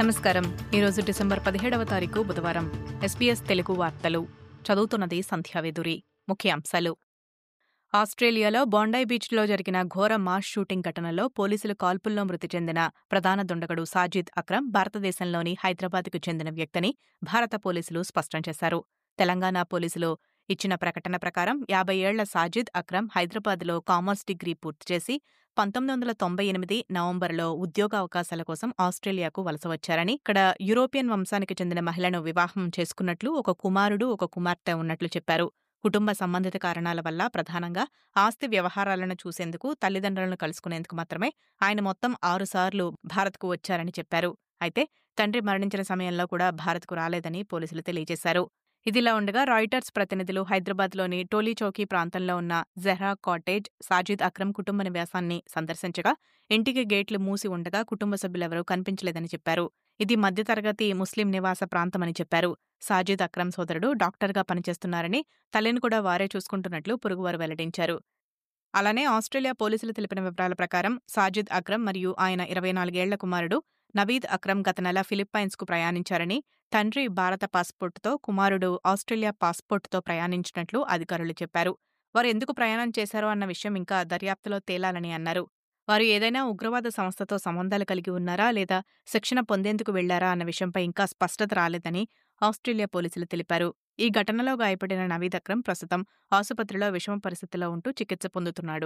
నమస్కారం ఈరోజు డిసెంబర్ పదిహేడవ తారీఖు బుధవారం ఎస్పీఎస్ తెలుగు వార్తలు చదువుతున్నది సంధ్యావేదురి ముఖ్యాంశాలు ఆస్ట్రేలియాలో బాండాయి బీచ్లో జరిగిన ఘోర మాస్ షూటింగ్ ఘటనలో పోలీసులు కాల్పుల్లో మృతి చెందిన ప్రధాన దుండగుడు సాజిద్ అక్రమ్ భారతదేశంలోని హైదరాబాద్కు చెందిన వ్యక్తిని భారత పోలీసులు స్పష్టం చేశారు తెలంగాణ పోలీసులు ఇచ్చిన ప్రకటన ప్రకారం యాభై ఏళ్ల సాజిద్ అక్రమ్ హైదరాబాద్లో కామర్స్ డిగ్రీ పూర్తి చేసి పంతొమ్మిది వందల తొంభై ఎనిమిది నవంబర్లో ఉద్యోగ అవకాశాల కోసం ఆస్ట్రేలియాకు వలస వచ్చారని ఇక్కడ యూరోపియన్ వంశానికి చెందిన మహిళను వివాహం చేసుకున్నట్లు ఒక కుమారుడు ఒక కుమార్తె ఉన్నట్లు చెప్పారు కుటుంబ సంబంధిత కారణాల వల్ల ప్రధానంగా ఆస్తి వ్యవహారాలను చూసేందుకు తల్లిదండ్రులను కలుసుకునేందుకు మాత్రమే ఆయన మొత్తం ఆరుసార్లు భారత్కు వచ్చారని చెప్పారు అయితే తండ్రి మరణించిన సమయంలో కూడా భారత్కు రాలేదని పోలీసులు తెలియజేశారు ఇదిలా ఉండగా రాయిటర్స్ ప్రతినిధులు హైదరాబాద్లోని టోలీచౌకీ ప్రాంతంలో ఉన్న జెహ్రా కాటేజ్ సాజిద్ అక్రమ్ కుటుంబ నివాసాన్ని సందర్శించగా ఇంటికి గేట్లు మూసి ఉండగా కుటుంబ సభ్యులెవరూ కనిపించలేదని చెప్పారు ఇది మధ్యతరగతి ముస్లిం నివాస ప్రాంతమని చెప్పారు సాజిద్ అక్రమ్ సోదరుడు డాక్టర్గా పనిచేస్తున్నారని తల్లిని కూడా వారే చూసుకుంటున్నట్లు పొరుగువారు వెల్లడించారు అలానే ఆస్ట్రేలియా పోలీసులు తెలిపిన వివరాల ప్రకారం సాజిద్ అక్రమ్ మరియు ఆయన ఇరవై నాలుగేళ్ల కుమారుడు నవీద్ అక్రమ్ గత నెల ఫిలిప్పైన్స్కు ప్రయాణించారని తండ్రి భారత పాస్పోర్టుతో కుమారుడు ఆస్ట్రేలియా పాస్పోర్టుతో ప్రయాణించినట్లు అధికారులు చెప్పారు వారు ఎందుకు ప్రయాణం చేశారో అన్న విషయం ఇంకా దర్యాప్తులో తేలాలని అన్నారు వారు ఏదైనా ఉగ్రవాద సంస్థతో సంబంధాలు కలిగి ఉన్నారా లేదా శిక్షణ పొందేందుకు వెళ్లారా అన్న విషయంపై ఇంకా స్పష్టత రాలేదని ఆస్ట్రేలియా పోలీసులు తెలిపారు ఈ ఘటనలో గాయపడిన నవీద్ అక్రమ్ ప్రస్తుతం ఆసుపత్రిలో విషమ పరిస్థితిలో ఉంటూ చికిత్స పొందుతున్నాడు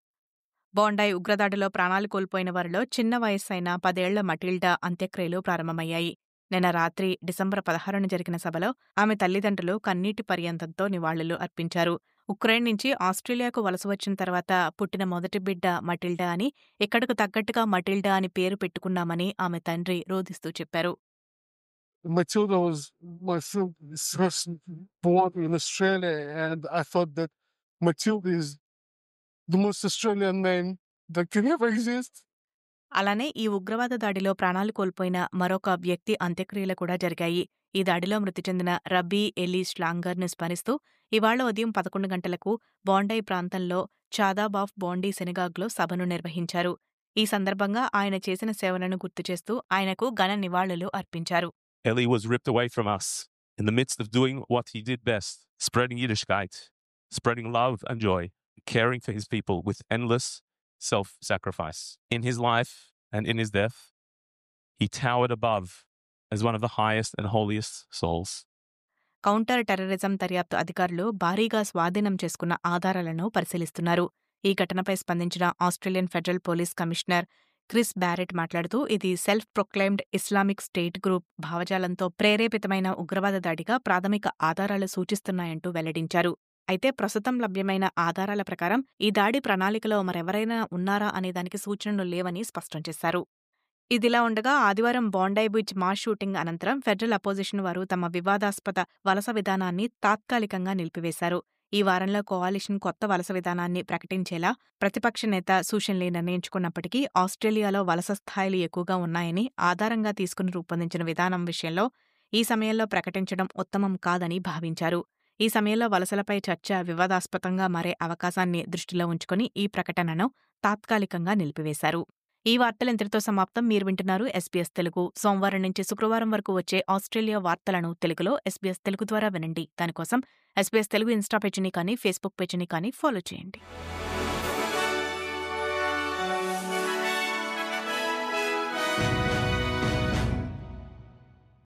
బోండాయి ఉగ్రదాడిలో ప్రాణాలు కోల్పోయిన వారిలో చిన్న వయస్సైన పదేళ్ల మటిల్డా అంత్యక్రియలు ప్రారంభమయ్యాయి నిన్న రాత్రి డిసెంబర్ పదహారున జరిగిన సభలో ఆమె తల్లిదండ్రులు కన్నీటి పర్యంతంతో నివాళులు అర్పించారు ఉక్రెయిన్ నుంచి ఆస్ట్రేలియాకు వలస వచ్చిన తర్వాత పుట్టిన మొదటి బిడ్డ మటిల్డా అని ఇక్కడకు తగ్గట్టుగా మటిల్డా అని పేరు పెట్టుకున్నామని ఆమె తండ్రి రోధిస్తూ చెప్పారు Matilda was my fir- first born in Australia, and I thought that Matilda is the most Australian name that can ever exist. అలానే ఈ ఉగ్రవాద దాడిలో ప్రాణాలు కోల్పోయిన మరొక వ్యక్తి అంత్యక్రియలు కూడా జరిగాయి ఈ దాడిలో మృతి చెందిన రబ్బీ ఎలీ ష్లాంగర్ను స్మరిస్తూ ఇవాళ ఉదయం పదకొండు గంటలకు బాండై ప్రాంతంలో చాదాబాఫ్ బాండీ సెనిగాగ్లో సభను నిర్వహించారు ఈ సందర్భంగా ఆయన చేసిన సేవలను గుర్తు చేస్తూ ఆయనకు ఘన నివాళులు అర్పించారు Eli was ripped away from us in the midst of doing what he did best spreading Yiddishkeit, spreading love and joy, caring for his people with endless self sacrifice. In his life and in his death, he towered above as one of the highest and holiest souls. Counter terrorism దర్యాప్తు అధికారులు భారీగా స్వాధీనం చేసుకున్న ఆధారాలను పరిశీలిస్తున్నారు ఈ ఘటనపై స్పందించిన Australian federal police commissioner Chris Barrett మాట్లాడుతూ ఇది self proclaimed Islamic state group భావజాలంతో ప్రేరేపితమైన ఉగ్రవాద దాడిగా ప్రాథమిక ఆధారాలు సూచిస్తున్నాయంటూ వెల్లడించారు అయితే ప్రస్తుతం లభ్యమైన ఆధారాల ప్రకారం ఈ దాడి ప్రణాళికలో మరెవరైనా ఉన్నారా అనే దానికి సూచనలు లేవని స్పష్టం చేశారు ఇదిలా ఉండగా ఆదివారం బాండై బీచ్ మాస్ షూటింగ్ అనంతరం ఫెడరల్ అపోజిషన్ వారు తమ వివాదాస్పద వలస విధానాన్ని తాత్కాలికంగా నిలిపివేశారు ఈ వారంలో కోalition కొత్త వలస విధానాన్ని ప్రకటించేలా ప్రతిపక్ష నేత సూషన్లీ నిర్ణయించుకున్నప్పటికీ ఆస్ట్రేలియాలో వలస స్థాయిలు ఎక్కువగా ఉన్నాయని ఆధారంగా తీసుకుని రూపొందించిన విధానం విషయంలో ఈ సమయంలో ప్రకటించడం ఉత్తమం కాదని భావించారు ఈ సమయంలో వలసలపై చర్చ వివాదాస్పదంగా మారే అవకాశాన్ని దృష్టిలో ఉంచుకుని ఈ ప్రకటనను తాత్కాలికంగా నిలిపివేశారు ఈ వార్తలు ఇంతటితో సమాప్తం మీరు వింటున్నారు ఎస్బీఎస్ తెలుగు సోమవారం నుంచి శుక్రవారం వరకు వచ్చే ఆస్ట్రేలియా వార్తలను తెలుగులో ఎస్బీఎస్ తెలుగు ద్వారా వినండి దానికోసం ఎస్బీఎస్ తెలుగు ఇన్స్టా పేజీని కానీ ఫేస్బుక్ పేజీని కానీ ఫాలో చేయండి